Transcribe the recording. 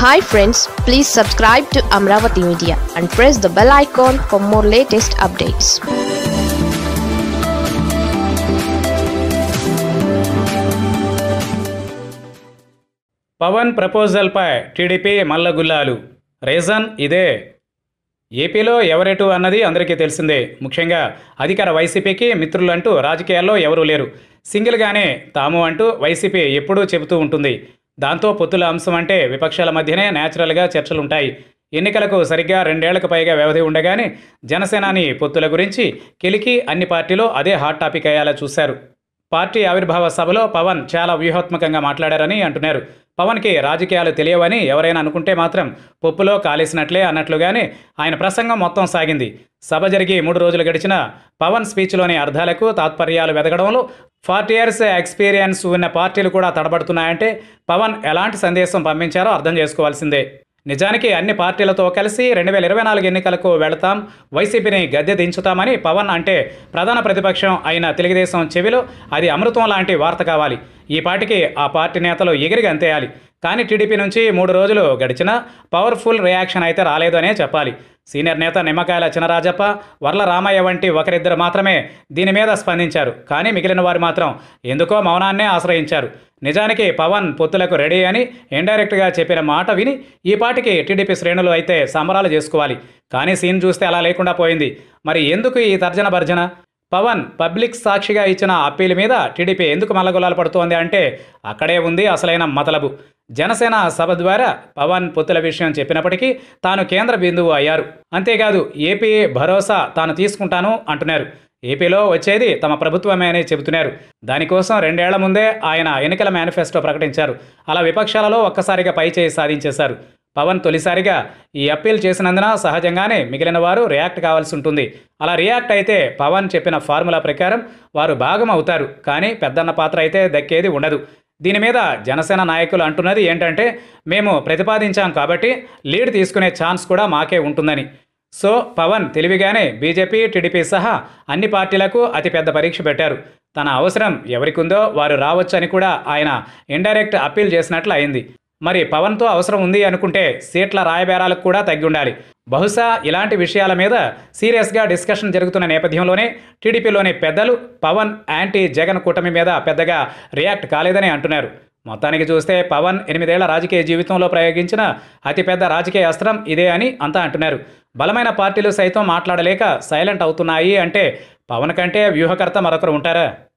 hi friends please subscribe to Amaravati media and press the bell icon for more latest updates Pawan ప్రపోజల్పై TDP మల్లగుల్లాలు reason ఇదే ఏపీలో ఎవరెటు అన్నది అందరికీ తెలిసిందే ముఖ్యంగా అధికార వైసీపీకి మిత్రులు అంటూ రాజకీయాల్లో ఎవరూ లేరు సింగిల్గానే తాము అంటూ వైసీపీ ఎప్పుడూ చెబుతూ ఉంటుంది దాంతో పొత్తుల అంశం అంటే విపక్షాల మధ్యనే న్యాచురల్గా చర్చలుంటాయి ఎన్నికలకు సరిగ్గా రెండేళ్లకు పైగా వ్యవధి ఉండగానే జనసేనాని పొత్తుల గురించి కెలికి అన్ని పార్టీలు అదే హాట్ టాపిక్ అయ్యేలా చూశారు పార్టీ ఆవిర్భావ సభలో పవన్ చాలా వ్యూహాత్మకంగా మాట్లాడారని అంటున్నారు పవన్కి రాజకీయాలు తెలియవని ఎవరైనా అనుకుంటే మాత్రం పప్పులో కాలేసినట్లే అన్నట్లుగానే ఆయన ప్రసంగం మొత్తం సాగింది సభ జరిగి మూడు రోజులు గడిచిన పవన్ స్పీచ్లోని అర్థాలకు తాత్పర్యాలు వెదగడంలో ఫార్టీ ఇయర్స్ ఎక్స్పీరియన్స్ ఉన్న పార్టీలు కూడా తడబడుతున్నాయంటే పవన్ ఎలాంటి సందేశం పంపించారో అర్థం చేసుకోవాల్సిందే నిజానికి అన్ని పార్టీలతో కలిసి రెండు వేల ఇరవై నాలుగు ఎన్నికలకు వెళతాం వైసీపీని గద్దె దించుతామని పవన్ అంటే ప్రధాన ప్రతిపక్షం అయిన తెలుగుదేశం చెవిలో అది అమృతం లాంటి వార్త కావాలి ఈ పాటికి ఆ పార్టీ నేతలు ఎగిరి గంతేయాలి కానీ టీడీపీ నుంచి మూడు రోజులు గడిచినా పవర్ఫుల్ రియాక్షన్ అయితే రాలేదనే చెప్పాలి సీనియర్ నేత నిమ్మకాయల చినరాజప్ప వర్ల రామయ్య వంటి ఒకరిద్దరు మాత్రమే దీని మీద స్పందించారు కానీ మిగిలిన వారు మాత్రం ఎందుకో మౌనాన్నే ఆశ్రయించారు నిజానికి పవన్ పొత్తులకు రెడీ అని ఇండైరెక్ట్గా చెప్పిన మాట విని ఈ పాటికి టీడీపీ శ్రేణులు అయితే సంబరాలు చేసుకోవాలి కానీ సీన్ చూస్తే అలా లేకుండా పోయింది మరి ఎందుకు ఈ తర్జన భర్జన పవన్ పబ్లిక్ సాక్షిగా ఇచ్చిన అప్పీల్ మీద టీడీపీ ఎందుకు మల్లగొల్లాలు పడుతోంది అంటే అక్కడే ఉంది అసలైన మతలబు జనసేన సభ ద్వారా పవన్ పొత్తుల విషయం చెప్పినప్పటికీ తాను కేంద్ర బిందువు అయ్యారు అంతేకాదు ఏపీ భరోసా తాను తీసుకుంటాను అంటున్నారు ఏపీలో వచ్చేది తమ ప్రభుత్వమే అని చెబుతున్నారు దానికోసం రెండేళ్ల ముందే ఆయన ఎన్నికల మేనిఫెస్టో ప్రకటించారు అలా విపక్షాలలో ఒక్కసారిగా పైచేయి సాధించేశారు పవన్ తొలిసారిగా ఈ అప్పీల్ చేసినందున సహజంగానే మిగిలిన వారు రియాక్ట్ కావాల్సి ఉంటుంది అలా రియాక్ట్ అయితే పవన్ చెప్పిన ఫార్ములా ప్రకారం వారు భాగం అవుతారు కానీ పెద్దన్న పాత్ర అయితే దక్కేది ఉండదు దీని మీద జనసేన నాయకులు అంటున్నది ఏంటంటే మేము ప్రతిపాదించాం కాబట్టి లీడ్ తీసుకునే ఛాన్స్ కూడా మాకే ఉంటుందని సో పవన్ తెలివిగానే బీజేపీ టీడీపీ సహా అన్ని పార్టీలకు అతిపెద్ద పరీక్ష పెట్టారు తన అవసరం ఎవరికుందో వారు రావచ్చని కూడా ఆయన ఇండైరెక్ట్ అప్పీల్ చేసినట్లు అయింది మరి పవన్తో అవసరం ఉంది అనుకుంటే సీట్ల రాయబేరాలకు కూడా తగ్గి ఉండాలి బహుశా ఇలాంటి విషయాల మీద సీరియస్గా డిస్కషన్ జరుగుతున్న నేపథ్యంలోనే టీడీపీలోని పెద్దలు పవన్ యాంటీ జగన్ కూటమి మీద పెద్దగా రియాక్ట్ కాలేదని అంటున్నారు మొత్తానికి చూస్తే పవన్ ఎనిమిదేళ్ల రాజకీయ జీవితంలో ప్రయోగించిన అతిపెద్ద రాజకీయ అస్త్రం ఇదే అని అంతా అంటున్నారు బలమైన పార్టీలు సైతం మాట్లాడలేక సైలెంట్ అవుతున్నాయి అంటే పవన్ కంటే వ్యూహకర్త మరొకరు ఉంటారా